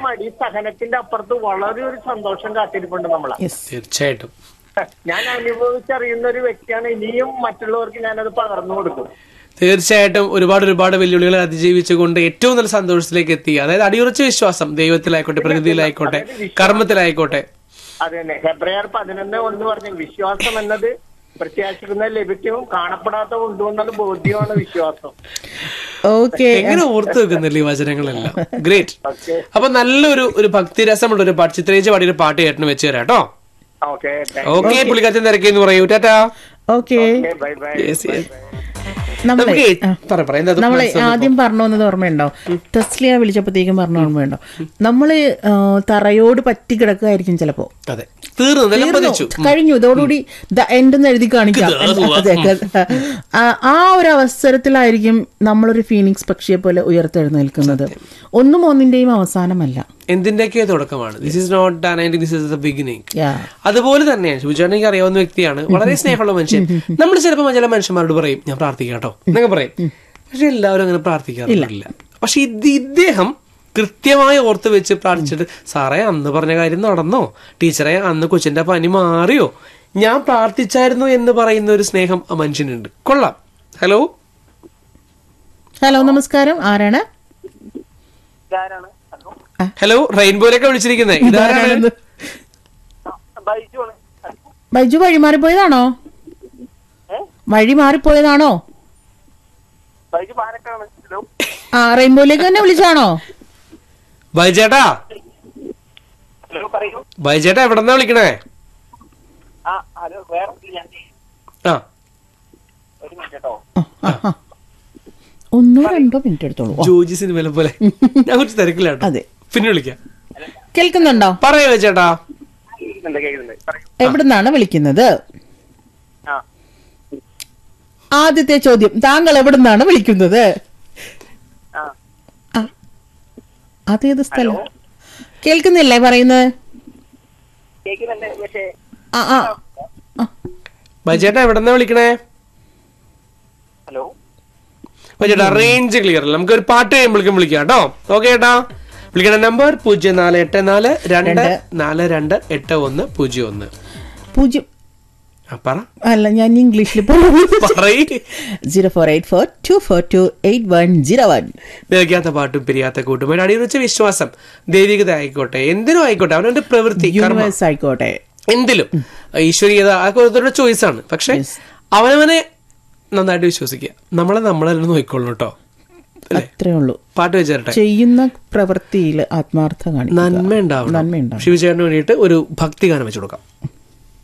മടി സഹനത്തിന്റെ അപ്പുറത്ത് വളരെ ഒരു സന്തോഷം കാത്തിരിപ്പുണ്ട് നമ്മളെ യെസ് തീർച്ചയായിട്ടും ഞാൻ അനുഭവിച്ചറിയുന്ന ഒരു വ്യക്തിയാണ് ഇനിയും മറ്റുള്ളവർക്ക് ഞാനത് പകർന്നു കൊടുക്കും തീർച്ചയായിട്ടും ഒരുപാട് ഒരുപാട് വെല്ലുവിളികളെ അതിജീവിച്ചുകൊണ്ട് ഏറ്റവും നല്ല സന്തോഷത്തിലേക്ക് എത്തി അതായത് അടിയുറച്ച വിശ്വാസം ദൈവത്തിലായിക്കോട്ടെ പ്രകൃതിയിലായിക്കോട്ടെ കർമ്മത്തിലായിക്കോട്ടെ അത് തന്നെ ഫെബ്രുവരി പതിനൊന്ന് ഒന്ന് പറഞ്ഞു വിശ്വാസം എന്നത് പ്രത്യാശിക്കുന്ന ലഭിക്കും കാണപ്പെടാത്ത ഉണ്ടു എന്നുള്ള ബോധ്യമാണ് വിശ്വാസം ഓക്കെ എങ്ങനെ ഓർത്തു വെക്കുന്നില്ല ഈ വചനങ്ങളെല്ലാം ഗ്രേറ്റ് അപ്പൊ നല്ലൊരു ഒരു ഭക്തിരസമുള്ള ഒരു പാട്ട് ചിത്രയിച്ച് പാടിയൊരു പാട്ട് കേട്ടിന് വെച്ച് തരാം കേട്ടോ ഓക്കെ ഓക്കെ പുള്ളിക്കാച്ചൻ തിരക്കെന്ന് പറയൂ tata okay bye bye Yes, yes. നമ്മളെ നമുക്ക് ആ. പറ പറ എന്താ നമ്മളെ ആദ്യം പറഞ്ഞു വന്നത് ഓർമ്മയുണ്ടോ തസ്ലിയ വിളിച്ചപ്പോഴത്തേക്കും പറഞ്ഞ ഓർമ്മയുണ്ടോ നമ്മള് ആ, തറയോട് പറ്റി കിടക്കുകയായിരിക്കും ചിലപ്പോ അതെ തീർന്നു എല്ലാം തീർന്നു. പതിച്ചു കഴിഞ്ഞു ഇതോടുകൂടി ദ എൻഡ് എന്ന് എഴുതി കാണിക്കാം അതെ, അതെ. ആ, ആ ഒരു അവസരത്തിലായിരിക്കും നമ്മളൊരു ഫീനിക്സ് പക്ഷിയെ പോലെ ഉയർത്തെഴുന്നേൽക്കുന്നത് ഒന്നും ഒന്നിന്റെയും അവസാനമല്ല എന്തിന്റെയൊക്കെ തുടക്കമാണ് this is not done and this is the beginning yeah അതുപോലെ തന്നെയാണ് ശുചിചേട്ടൻ എനിക്ക് അറിയാവുന്ന വ്യക്തിയാണ് വളരെ സ്നേഹമുള്ള മനുഷ്യൻ നമ്മൾ ചിലപ്പോൾ ചില മനുഷ്യന്മാരോട് പറയും ഞാൻ പ്രാർത്ഥിക്കാം കേട്ടോ എന്നൊക്കെ പറയും പക്ഷെ എല്ലാവരും അങ്ങനെ പ്രാർത്ഥിക്കാറില്ല പക്ഷെ ഇത് ഇദ്ദേഹം കൃത്യമായി ഓർത്ത് വെച്ച് പ്രാർത്ഥിച്ചിട്ട് സാറേ അന്ന് പറഞ്ഞ കാര്യം നടന്നോ ടീച്ചറെ അന്ന് കൊച്ചിന്റെ പനി മാറിയോ ഞാൻ പ്രാർത്ഥിച്ചായിരുന്നു എന്ന് പറയുന്ന ഒരു സ്നേഹം ആ മനുഷ്യനുണ്ട് കൊള്ളാം ഹലോ ഹലോ നമസ്കാരം ആരാണ് ഹലോ റെയിൻബോയിലൊക്കെ വിളിച്ചിരിക്കുന്നത് ഇതാരാണ് ആരാണെന്ന്? ബൈജു വഴി മാറിപ്പോയതാണോ വഴി മാറിപ്പോയതാണോ ആ റെയിൻബോയിലേക്ക് തന്നെ വിളിച്ചാണോ ബൈജേട്ടാ ബൈജേട്ടാ എവിടെന്നാ വിളിക്കണേ ആ ആ, ആ, ആ. ഒന്നോ രണ്ടോ മിനിറ്റ് എടുത്തോളൂ ഓ, ജോജി സിനിമയിലെ പോലെ ഞാൻ കുറച്ച് തിരക്കിലാണ് അതെ പിന്നെ വിളിക്കാം കേൾക്കുന്നുണ്ടോ പറയോ ചേട്ടാ എവിടുന്നാണ് വിളിക്കുന്നത് ആദ്യത്തെ ചോദ്യം താങ്കൾ എവിടുന്നാണ് വിളിക്കുന്നത് ആ. അതേത് സ്ഥലം കേൾക്കുന്നില്ലേ പറയുന്നത് ആ ആ ആ. ബൈജേട്ടാ എവിടെന്നാ വിളിക്കണേ ഹലോ ബൈജേട്ടാ റേഞ്ച് ക്ലിയർ അല്ല നമുക്ക് ഒരു പാട്ട് കഴിയുമ്പോഴേക്കും വിളിക്കാം കേട്ടോ ഓക്കെ ചേട്ടാ വിളിക്കണ നമ്പർ പൂജ്യം നാല് എട്ട് നാല് രണ്ട് നാല് രണ്ട് എട്ട് ഒന്ന് പൂജ്യം ഒന്ന് പൂജ്യം ആ, പറ അല്ല ഞാൻ ഇംഗ്ലീഷിൽ പോകും പറയ് zero four eight four two four two eight one zero one നിലയ്ക്കാത്ത പാട്ടും പിരിയാത്ത കൂട്ടും അടിയുറച്ച വിശ്വാസം ദൈവികത ആയിക്കോട്ടെ എന്തിനും ആയിക്കോട്ടെ അവനവന്റെ പ്രവൃത്തി കർമ്മം യൂണിവേഴ്സ് ആയിക്കോട്ടെ എന്തിലും ഈശ്വരീയത അതൊക്കെ ഓരോരുത്തരുടെ ചോയ്സാണ് പക്ഷെ അവനവനെ നന്നായിട്ട് വിശ്വസിക്കുക നമ്മളെ നമ്മളെ നോക്കിക്കൊള്ളു കേട്ടോ അല്ലേ അത്രേ ഉള്ളൂ പാട്ട് വെച്ചേരട്ടെ ചെയ്യുന്ന പ്രവൃത്തിയിൽ ആത്മാർത്ഥ കാണിക്കുക നന്മ ഉണ്ടാവണം നന്മ ഉണ്ടാവണം ശിവചേട്ടന് വേണ്ടിയിട്ട് ഒരു ഭക്തിഗാനം വെച്ചു കൊടുക്കാം